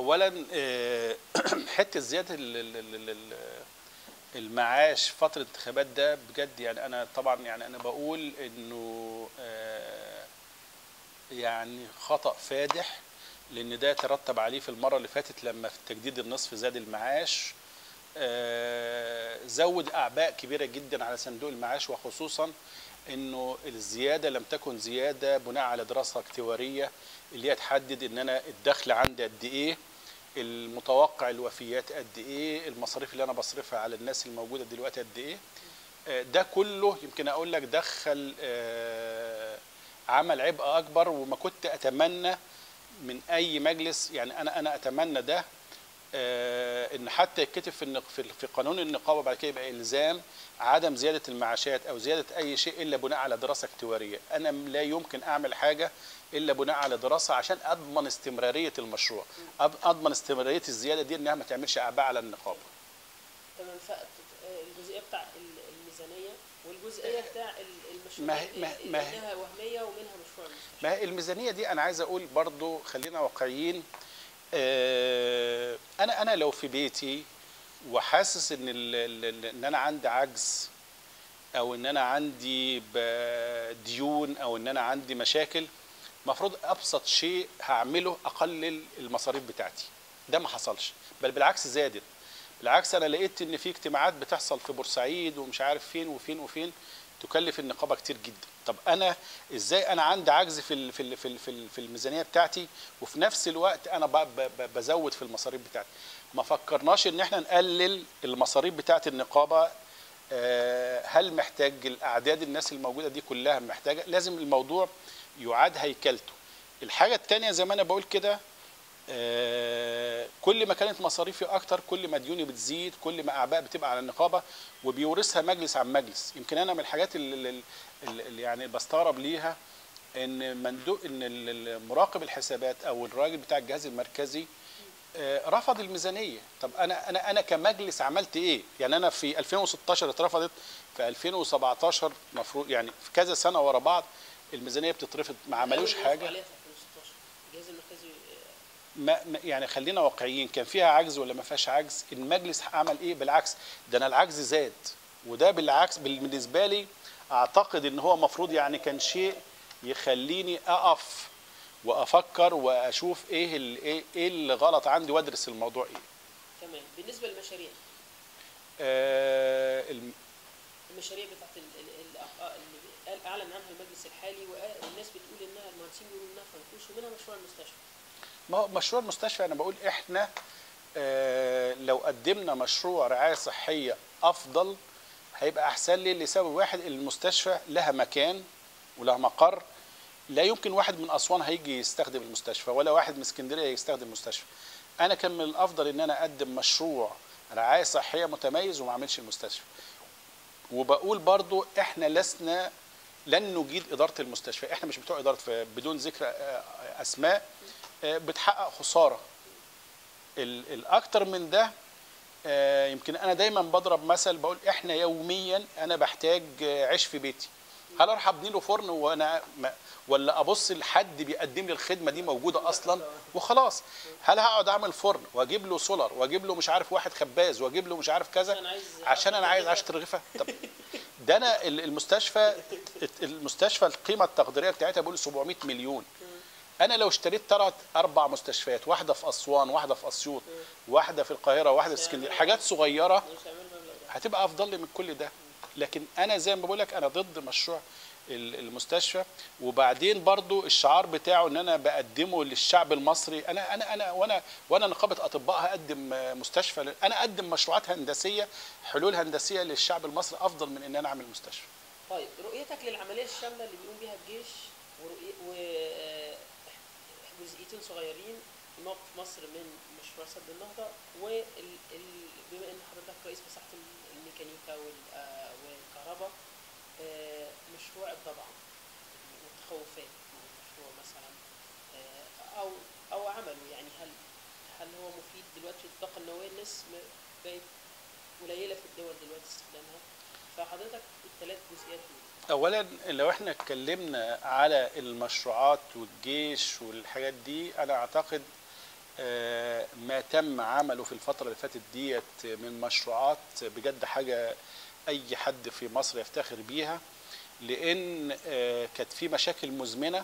اولا آه، حته زياده ال- ال- ال- ال- المعاش فتره الانتخابات ده بجد يعني انا طبعا يعني انا بقول انه آه، يعني خطا فادح لان ده ترتب عليه في المره اللي فاتت لما في التجديد النصف زاد المعاش آه، زود اعباء كبيره جدا على صندوق المعاش وخصوصا انه الزياده لم تكن زياده بناء على دراسه اكتواريه اللي هي تحدد ان انا الدخل عندي قد ايه المتوقع الوفيات قد ايه المصاريف اللي انا بصرفها على الناس الموجوده دلوقتي قد ايه آه، ده كله يمكن اقول لك دخل آه، عمل عبء اكبر وما كنت اتمنى من اي مجلس يعني انا انا اتمنى ده آه، ان حتى يتكتب في النق- في في قانون النقابه بعد كده يبقى الزام عدم زياده المعاشات او زياده اي شيء الا بناء على دراسه اكتواريه انا م- لا يمكن اعمل حاجه الا بناء على دراسه عشان اضمن استمراريه المشروع أض- اضمن استمراريه الزياده دي انها ما تعملش اعباء على النقابه تمام فالجزئيه بتاع ال- الميزانيه والجزئيه بتاع ال- المشروع ما هي- ما هي- ما هي- منها وهميه ومنها مشروع المستشفى ما هي الميزانيه دي انا عايز اقول برضو خلينا واقعيين آه، انا انا لو في بيتي وحاسس ان ال- ال- ال- ان انا عندي عجز او ان انا عندي ب- ديون او ان انا عندي مشاكل المفروض ابسط شيء هعمله اقلل المصاريف بتاعتي ده ما حصلش بل بالعكس زادت بالعكس انا لقيت ان في اجتماعات بتحصل في بورسعيد ومش عارف فين وفين وفين تكلف النقابه كتير جدا طب انا ازاي انا عندي عجز في ال- في ال- في ال- في ال- في الميزانيه بتاعتي وفي نفس الوقت انا ب- ب- ب- بزود في المصاريف بتاعتي ما فكرناش ان احنا نقلل المصاريف بتاعت النقابه آه، هل محتاج الاعداد الناس الموجوده دي كلها محتاجه لازم الموضوع يعاد هيكلته الحاجه الثانيه زي ما انا بقول كده آه، كل ما كانت مصاريفي اكتر كل ما ديوني بتزيد كل ما اعباء بتبقى على النقابه وبيورثها مجلس عن مجلس يمكن انا من الحاجات اللي, اللي, اللي يعني بستغرب ليها ان مندوب ان ال- ال- مراقب الحسابات او الراجل بتاع الجهاز المركزي آه، رفض الميزانيه طب انا انا انا كمجلس عملت ايه يعني انا في 2016 اترفضت في 2017 مفروض يعني في كذا سنه ورا بعض الميزانيه بتترفض ما عملوش الأول حاجه وقفوا عليها في 2016 الجهاز المركزي آه، ما ما- يعني خلينا واقعيين كان فيها عجز ولا ما فيهاش عجز المجلس عمل ايه بالعكس ده انا العجز زاد وده بالعكس بال- بالنسبه لي اعتقد ان هو المفروض يعني كان شيء يخليني اقف وافكر واشوف ايه ال- ايه إيه اللي غلط عندي وادرس الموضوع ايه تمام بالنسبه للمشاريع آه الم- المشاريع بتاعت ال- ال- ال- آه، اللي قال- اعلن عنها المجلس الحالي والناس بتقول انها المهندسين بيقولوا انها فرنكوش ومنها مشروع المستشفى ما هو مشروع المستشفى انا بقول احنا آه، لو قدمنا مشروع رعايه صحيه افضل هيبقى احسن لي لسبب واحد المستشفى لها مكان ولها مقر لا يمكن واحد من اسوان هيجي يستخدم المستشفى ولا واحد من اسكندريه يستخدم المستشفى انا كان من الافضل ان انا اقدم مشروع رعايه صحيه متميز وما اعملش المستشفى وبقول برضو احنا لسنا لن نجيد اداره المستشفى احنا مش بتوع اداره ف- بدون ذكر آه، اسماء آه، بتحقق خساره ال- الاكتر من ده آه، يمكن انا دايما بضرب مثل بقول احنا يوميا انا بحتاج آه، عيش في بيتي هل اروح ابني له فرن وانا ما ولا ابص لحد بيقدم لي الخدمه دي موجوده اصلا وخلاص هل هقعد اعمل فرن واجيب له سولار واجيب له مش عارف واحد خباز واجيب له مش عارف كذا عشان عايز عشان انا عايز عشان رغيفه طب ده انا ال- المستشفى المستشفى القيمه التقديريه بتاعتها بقول 700 مليون انا لو اشتريت ثلاث اربع مستشفيات واحده في اسوان واحده في اسيوط واحده في القاهره واحده في اسكندريه حاجات صغيره مش هيعمل المبلغ ده هتبقى افضل لي من كل ده لكن انا زي ما بقول لك انا ضد مشروع ال- المستشفى وبعدين برضو الشعار بتاعه ان انا بقدمه للشعب المصري انا انا انا وانا وانا نقابه اطباء هقدم آه، مستشفى ل- انا اقدم مشروعات هندسيه حلول هندسيه للشعب المصري افضل من ان انا اعمل مستشفى طيب رؤيتك للعمليه الشامله اللي بيقوم بيها الجيش ورؤية و آه، جزئيتين صغيرين موقف مصر من مشروع سد النهضه وال... ال... بما ان حضرتك رئيس مساحه الميكانيكا وال... آه، والكهرباء آه، مشروع الضبع والتخوفات من المشروع مثلا آه، او او عمله يعني هل هل هو مفيد دلوقتي في الطاقه النوويه الناس م- بقت قليله في الدول دلوقتي استخدامها فحضرتك الثلاث جزئيات دول اولا لو احنا اتكلمنا على المشروعات والجيش والحاجات دي انا اعتقد آه، ما تم عمله في الفترة اللي فاتت ديت من مشروعات بجد حاجة أي حد في مصر يفتخر بيها لأن آه، كانت في مشاكل مزمنة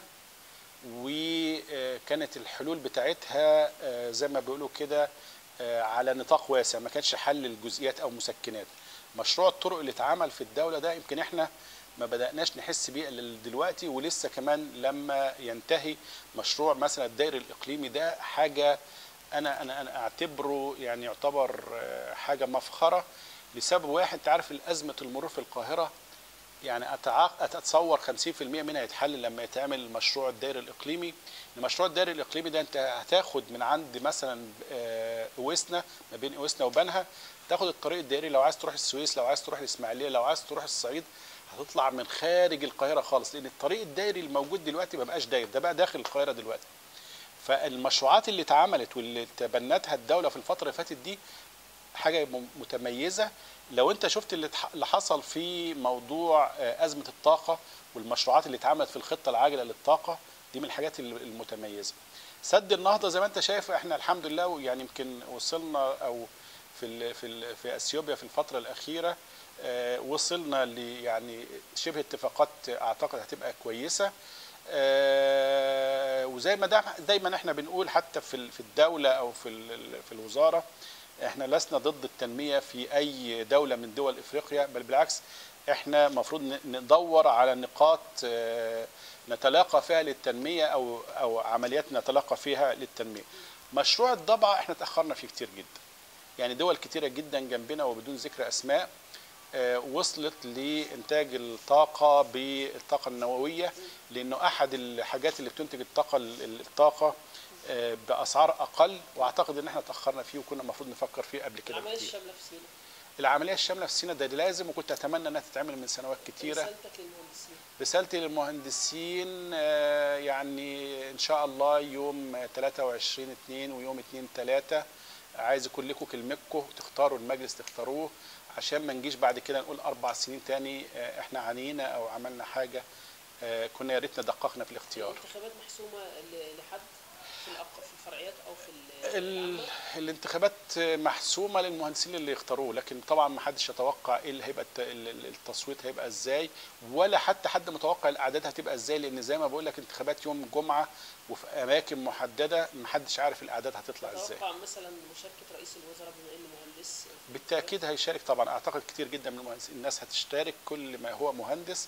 وكانت الحلول بتاعتها آه، زي ما بيقولوا كده آه، على نطاق واسع ما كانش حل الجزئيات أو مسكنات مشروع الطرق اللي اتعمل في الدولة ده يمكن احنا ما بدأناش نحس بيه الا دلوقتي ولسه كمان لما ينتهي مشروع مثلا الدائري الإقليمي ده حاجة انا انا انا اعتبره يعني يعتبر آه، حاجه مفخره لسبب واحد تعرف ازمه المرور في القاهره يعني أتعاق... اتصور 50% منها يتحل لما يتعمل المشروع الدائري الاقليمي المشروع الدائري الاقليمي ده انت هتاخد من عند مثلا آه، اوسنا ما بين اوسنا وبنها تاخد الطريق الدائري لو عايز تروح السويس لو عايز تروح الاسماعيليه لو عايز تروح الصعيد هتطلع من خارج القاهره خالص لان الطريق الدائري الموجود دلوقتي ما بقاش داير ده بقى داخل القاهره دلوقتي فالمشروعات اللي اتعملت واللي تبنتها الدوله في الفتره اللي فاتت دي حاجه م- متميزه لو انت شفت اللي اتح- اللي حصل في موضوع آه، ازمه الطاقه والمشروعات اللي اتعملت في الخطه العاجله للطاقه دي من الحاجات ال- المتميزه سد النهضه زي ما انت شايف احنا الحمد لله يعني يمكن وصلنا او في ال في ال في اثيوبيا في الفتره الاخيره آه، وصلنا ل يعني شبه اتفاقات اعتقد هتبقى كويسه آه، وزي ما دا- دايما احنا بنقول حتى في ال- في الدوله او في ال- في الوزاره احنا لسنا ضد التنميه في اي دوله من دول افريقيا بل بالعكس احنا المفروض ن- ندور على نقاط آه، نتلاقى فيها للتنميه او او عمليات نتلاقى فيها للتنميه. مشروع الضبعه احنا تاخرنا فيه كتير جدا. يعني دول كتيره جدا جنبنا وبدون ذكر اسماء آه، وصلت لانتاج الطاقه بالطاقه النوويه لانه احد الحاجات اللي بتنتج الطاقه الطاقه آه، باسعار اقل واعتقد ان احنا تاخرنا فيه وكنا المفروض نفكر فيه قبل كده العمليه بكتير. الشامله في سينا العمليه الشامله في سينا ده لازم وكنت اتمنى انها تتعمل من سنوات كتيره رسالتك للمهندسين رسالتي للمهندسين آه، يعني ان شاء الله يوم 23 2 ويوم 2 3 عايز يكون لكم كلمتكم تختاروا المجلس تختاروه عشان ما نجيش بعد كده نقول اربع سنين تاني آه، احنا عانينا او عملنا حاجه آه، كنا يا ريتنا دققنا في الاختيار الانتخابات محسومه ل- لحد في الأق... في الفرعيات او في ال- ال- العامة؟ الانتخابات محسومه للمهندسين اللي يختاروه لكن طبعا ما حدش يتوقع ايه اللي هيبقى الت- ال- ال- التصويت هيبقى ازاي ولا حتى حد متوقع الاعداد هتبقى ازاي لان زي ما بقول لك انتخابات يوم الجمعه وفي اماكن محدده ما حدش عارف الاعداد هتطلع ازاي اتوقع مثلا مشاركه رئيس الوزراء بما انه مهندس بالتاكيد هيشارك طبعا اعتقد كتير جدا من المهندسين الناس هتشترك كل ما هو مهندس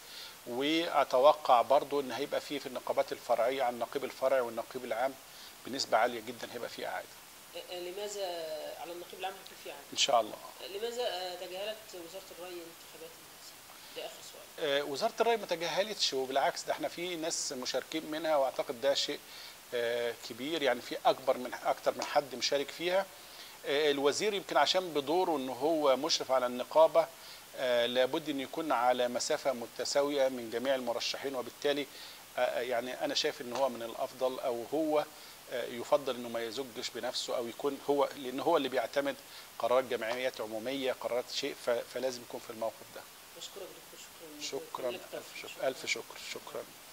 واتوقع برضو ان هيبقى فيه في النقابات الفرعيه عن النقيب الفرعي والنقيب العام بنسبه عاليه جدا هيبقى فيه اعاده آه، لماذا على النقيب العام هيكون في عام ان شاء الله لماذا آه، تجاهلت وزاره الري انتخابات المهندسين ده اخر سؤال آه، وزاره الري ما تجاهلتش وبالعكس ده احنا في ناس مشاركين منها واعتقد ده شيء آه، كبير يعني في اكبر من اكتر من حد مشارك فيها آه، الوزير يمكن عشان بدوره ان هو مشرف على النقابه آه، لابد ان يكون على مسافه متساويه من جميع المرشحين وبالتالي آه، يعني انا شايف ان هو من الافضل او هو آه، يفضل انه ما يزجش بنفسه او يكون هو لان هو اللي بيعتمد قرارات جمعيات عموميه قرارات شيء ف- فلازم يكون في الموقف ده بشكرك دكتور شكرا شكرا لك ألف شكر ألف شكر شكرا